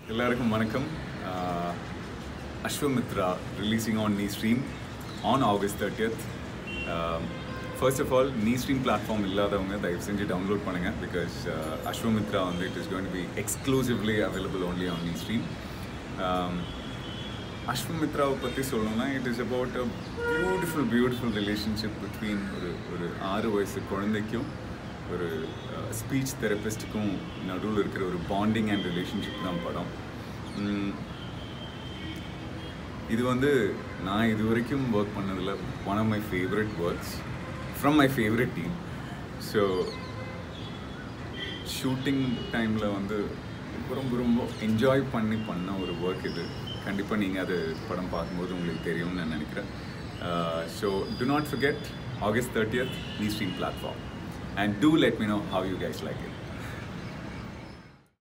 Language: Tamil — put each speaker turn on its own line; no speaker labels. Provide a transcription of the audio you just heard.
எல்லாருக்கும் வணக்கம் Ashwamitra releasing on NeeStream on August thirtieth first of all NeeStream platform இல்லாதவங்க தயவு செஞ்சு டவுன்லோட் பண்ணுங்கள் பிகாஸ் அஸ்வமித்ரா வந்து it is going be exclusively available only on NeeStream அஸ்வமித்ராவை பற்றி சொல்லணும்னா it is about a beautiful beautiful relationship between ஒரு ஒரு ஆறு வயசு குழந்தைக்கும் ஒரு ஸ்பீச் தெரபிஸ்ட்டுக்கும் நடுவில் இருக்கிற ஒரு பாண்டிங் அண்ட் ரிலேஷன்ஷிப் தான் படம் உம், இது வந்து நான் இது வரைக்கும் ஒர்க் பண்ணதில் one of my favourite works from my favourite team so shooting டைமில் வந்து ரொம்ப ரொம்ப ரொம்ப என்ஜாய் பண்ணி பண்ண ஒரு ஒர்க் இது கண்டிப்பாக நீங்கள் அது படம் பார்க்கும்போது உங்களுக்கு தெரியும்னு நான் நினைக்கிறேன் so do not forget August thirtieth NeeStream platform and do let me know how you guys like it